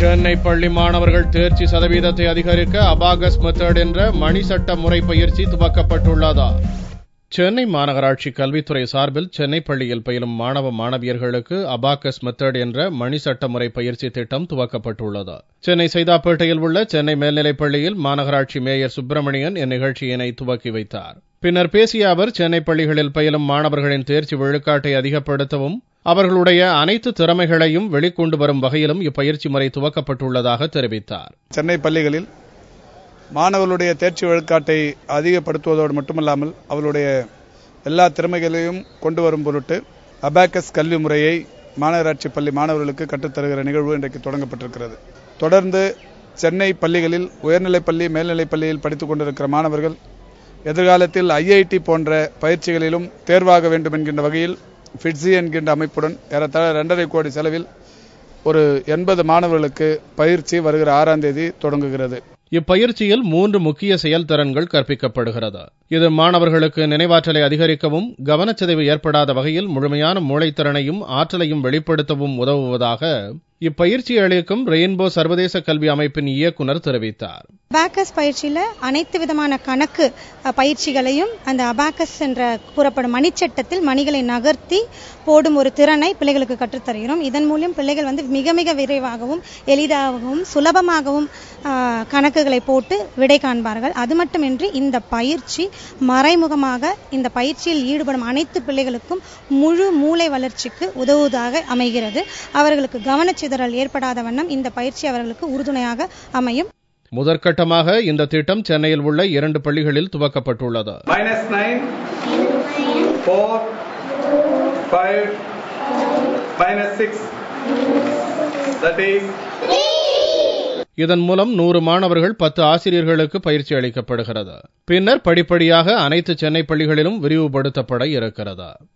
சென்னை பள்ளி மாணவர்கள் தேர்ச்சி சதவீதத்தை அதிகரிக்க அபாகஸ் மெத்தட் என்ற மணிசட்ட முறை பயிற்சி துவக்கப்பட்டுள்ளதா சென்னை மாநகராட்சி கல்வித்துறை சார்பில் சென்னை பள்ளியில் பயிலும் மாணவ மாணவியர்களுக்கு அபாகஸ் மெத்தட் என்ற மணிசட்ட முறை பயிற்சி திட்டம் துவக்கப்பட்டுள்ளது சென்னை சைதாப்பேட்டையில் உள்ள சென்னை மேல்நிலைப் பள்ளியில் மாநகராட்சி மேயர் சுப்பிரமணியன் இந்நிகழ்ச்சியினை துவக்கி வைத்தார் பின்னர் பேசிய அவர் சென்னை பள்ளிகளில் பயிலும் மாணவர்களின் தேர்ச்சி விழுக்காட்டை அதிகப்படுத்தவும் அவர்களுடைய அனைத்து திறமைகளையும் வெளிக்கொண்டு வரும் வகையிலும் இப்பயிற்சி முறை துவக்கப்பட்டுள்ளதாக தெரிவித்தார் சென்னை பள்ளிகளில் மாணவர்களுடைய தேர்ச்சி வழிகாட்டை அதிகப்படுத்துவதோடு மட்டுமல்லாமல் அவர்களுடைய எல்லா திறமைகளையும் கொண்டு வரும் பொருட்டு அபாக்கஸ் கல்வி முறையை மாநகராட்சி பள்ளி மாணவர்களுக்கு கற்றுத்தருகிற நிகழ்வு இன்றைக்கு தொடங்கப்பட்டிருக்கிறது தொடர்ந்து சென்னை பள்ளிகளில் உயர்நிலைப் பள்ளி மேல்நிலைப் பள்ளியில் படித்துக் கொண்டிருக்கிற மாணவர்கள் எதிர்காலத்தில் ஐஐடி போன்ற பயிற்சிகளிலும் தேர்வாக வேண்டும் என்கின்ற வகையில் ஃபிட்ஸி என்கின்ற அமைப்புடன் ஏறத்தாழ இரண்டரை கோடி செலவில் ஒரு எண்பது மாணவர்களுக்கு பயிற்சி வருகிற ஆறாம் தேதி தொடங்குகிறது இப்பயிற்சியில் மூன்று முக்கிய செயல்திறன்கள் கற்பிக்கப்படுகிறது இது மாணவர்களுக்கு நினைவாற்றலை அதிகரிக்கவும் கவனச்சிதைவு ஏற்படாத வகையில் முழுமையான மூளைத்திறனையும் ஆற்றலையும் வெளிப்படுத்தவும் உதவுவதாக இப்பயிற்சி அளிக்கும் ரெயின்போ சர்வதேச கல்வி அமைப்பின் இயக்குனர் தெரிவித்தார் அபாக்கஸ் பயிற்சியில அனைத்து விதமான கணக்கு அஹ், பயிற்சிகளையும் அந்த அபாக்கஸ் என்ற கூறப்படும் மணிச்சட்டத்தில் மணிகளை நகர்த்தி போடும் ஒரு திறனை பிள்ளைகளுக்கு கற்றுத்தருகிறோம் இதன் மூலம் பிள்ளைகள் வந்து மிக மிக விரைவாகவும் எளிதாகவும் சுலபமாகவும் அஹ், கணக்குகளை போட்டு விடை காண்பார்கள் அது மட்டுமின்றி இந்த பயிற்சி மறைமுகமாக இந்த பயிற்சியில் ஈடுபடும் அனைத்து பிள்ளைகளுக்கும் முழு மூளை வளர்ச்சிக்கு உதவுவதாக அமைகிறது அவர்களுக்கு கவனச்சிதறல் ஏற்படாத வண்ணம் இந்த பயிற்சி அவர்களுக்கு உறுதுணையாக அமையும் முதற்கட்டமாக இந்த திட்டம் சென்னையில் உள்ள இரண்டு பள்ளிகளில் துவக்கப்பட்டுள்ளது minus 9, 4, 5, minus 6, that is இதன் மூலம் நூறு மாணவர்கள் பத்து ஆசிரியர்களுக்கு பயிற்சி அளிக்கப்படுகிறது பின்னர் படிப்படியாக அனைத்து சென்னை பள்ளிகளிலும் விரிவுபடுத்தப்பட இருக்கிறது